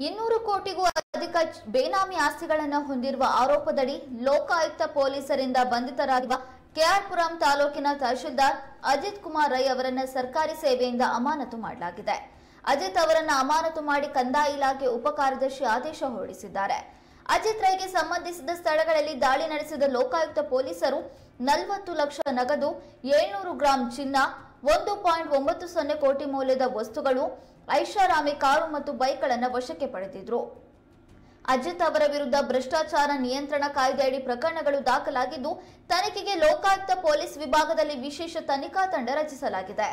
ಇನ್ನೂರು ಕೋಟಿಗೂ ಅಧಿಕ ಬೇನಾಮಿ ಆಸ್ತಿಗಳನ್ನು ಹೊಂದಿರುವ ಆರೋಪದಡಿ ಲೋಕಾಯುಕ್ತ ಪೊಲೀಸರಿಂದ ಬಂಧಿತರಾಗಿರುವ ಕೆಆರ್ಪುರಂ ತಾಲೂಕಿನ ತಹಶೀಲ್ದಾರ್ ಅಜಿತ್ ಕುಮಾರ್ ರೈ ಅವರನ್ನ ಸರ್ಕಾರಿ ಸೇವೆಯಿಂದ ಅಮಾನತು ಮಾಡಲಾಗಿದೆ ಅಜಿತ್ ಅವರನ್ನ ಅಮಾನತು ಮಾಡಿ ಕಂದಾಯ ಇಲಾಖೆ ಉಪ ಕಾರ್ಯದರ್ಶಿ ಆದೇಶ ಹೊರಡಿಸಿದ್ದಾರೆ ಅಜಿತ್ ರೈಗೆ ಸಂಬಂಧಿಸಿದ ಸ್ಥಳಗಳಲ್ಲಿ ದಾಳಿ ನಡೆಸಿದ ಲೋಕಾಯುಕ್ತ ಪೊಲೀಸರು ನಲವತ್ತು ಲಕ್ಷ ನಗದು ಏಳ್ನೂರು ಗ್ರಾಂ ಚಿನ್ನ ಒಂದು ಪಾಯಿಂಟ್ ಒಂಬತ್ತು ಸೊನ್ನೆ ಕೋಟಿ ಮೌಲ್ಯದ ವಸ್ತುಗಳು ಐಷಾರಾಮಿ ಕಾರು ಮತ್ತು ಬೈಕ್ಗಳನ್ನು ವಶಕ್ಕೆ ಪಡೆದಿದ್ರು ಅಜಿತ್ ಅವರ ವಿರುದ್ಧ ಭ್ರಷ್ಟಾಚಾರ ನಿಯಂತ್ರಣ ಕಾಯ್ದೆಯಡಿ ಪ್ರಕರಣಗಳು ದಾಖಲಾಗಿದ್ದು ತನಿಖೆಗೆ ಲೋಕಾಯುಕ್ತ ಪೊಲೀಸ್ ವಿಭಾಗದಲ್ಲಿ ವಿಶೇಷ ತನಿಖಾ ತಂಡ ರಚಿಸಲಾಗಿದೆ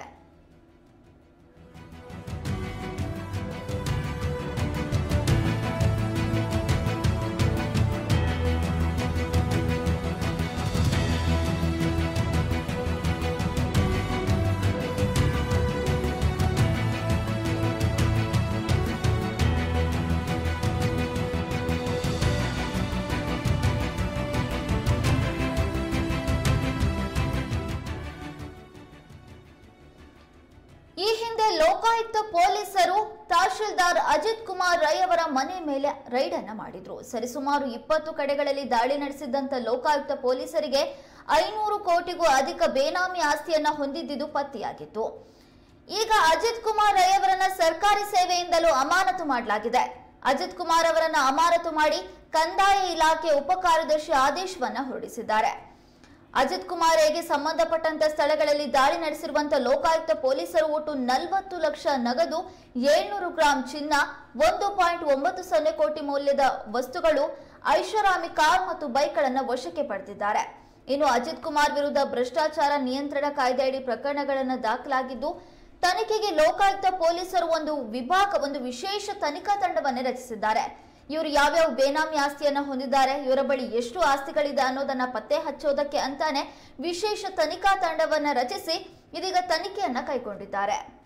ಈ ಹಿಂದೆ ಲೋಕಾಯುಕ್ತ ಪೊಲೀಸರು ತಹಶೀಲ್ದಾರ್ ಅಜಿತ್ ಕುಮಾರ್ ರೈ ಅವರ ಮನೆ ಮೇಲೆ ರೈಡ್ ಅನ್ನ ಮಾಡಿದ್ರು ಸರಿಸುಮಾರು ಇಪ್ಪತ್ತು ಕಡೆಗಳಲ್ಲಿ ದಾಳಿ ನಡೆಸಿದ್ದಂತ ಲೋಕಾಯುಕ್ತ ಪೊಲೀಸರಿಗೆ ಐನೂರು ಕೋಟಿಗೂ ಅಧಿಕ ಬೇನಾಮಿ ಆಸ್ತಿಯನ್ನ ಹೊಂದಿದ್ದುದು ಪತ್ತೆಯಾಗಿತ್ತು ಈಗ ಅಜಿತ್ ಕುಮಾರ್ ರೈ ಅವರನ್ನ ಸರ್ಕಾರಿ ಸೇವೆಯಿಂದಲೂ ಅಮಾನತು ಮಾಡಲಾಗಿದೆ ಅಜಿತ್ ಕುಮಾರ್ ಅವರನ್ನ ಅಮಾನತು ಮಾಡಿ ಕಂದಾಯ ಇಲಾಖೆ ಉಪ ಕಾರ್ಯದರ್ಶಿ ಆದೇಶವನ್ನ ಹೊರಡಿಸಿದ್ದಾರೆ ಅಜಿತ್ ಕುಮಾರ್ ರೈಗೆ ಸಂಬಂಧಪಟ್ಟಂತ ಸ್ಥಳಗಳಲ್ಲಿ ದಾಳಿ ನಡೆಸಿರುವಂತ ಲೋಕಾಯುಕ್ತ ಪೊಲೀಸರು ಒಟ್ಟು ನಲವತ್ತು ಲಕ್ಷ ನಗದು ಏಳ್ನೂರು ಗ್ರಾಂ ಚಿನ್ನ ಒಂದು ಪಾಯಿಂಟ್ ಒಂಬತ್ತು ಸೊನ್ನೆ ಕೋಟಿ ಮೌಲ್ಯದ ವಸ್ತುಗಳು ಐಷಾರಾಮಿ ಕಾರ್ ಮತ್ತು ಬೈಕ್ಗಳನ್ನು ವಶಕ್ಕೆ ಪಡೆದಿದ್ದಾರೆ ಇನ್ನು ಅಜಿತ್ ಕುಮಾರ್ ವಿರುದ್ಧ ಭ್ರಷ್ಟಾಚಾರ ನಿಯಂತ್ರಣ ಕಾಯ್ದೆಯಡಿ ಪ್ರಕರಣಗಳನ್ನು ದಾಖಲಾಗಿದ್ದು ತನಿಖೆಗೆ ಲೋಕಾಯುಕ್ತ ಪೊಲೀಸರು ಒಂದು ವಿಭಾಗ ಒಂದು ವಿಶೇಷ ತನಿಖಾ ತಂಡವನ್ನೇ ರಚಿಸಿದ್ದಾರೆ ಇವರು ಯಾವ್ಯಾವ ಬೇನಾಮಿ ಆಸ್ತಿಯನ್ನ ಹೊಂದಿದ್ದಾರೆ ಇವರ ಬಳಿ ಎಷ್ಟು ಆಸ್ತಿಗಳಿದೆ ಅನ್ನೋದನ್ನ ಪತ್ತೆ ಹಚ್ಚೋದಕ್ಕೆ ಅಂತಾನೆ ವಿಶೇಷ ತನಿಖಾ ತಂಡವನ್ನ ರಚಿಸಿ ಇದೀಗ ತನಿಖೆಯನ್ನ ಕೈಗೊಂಡಿದ್ದಾರೆ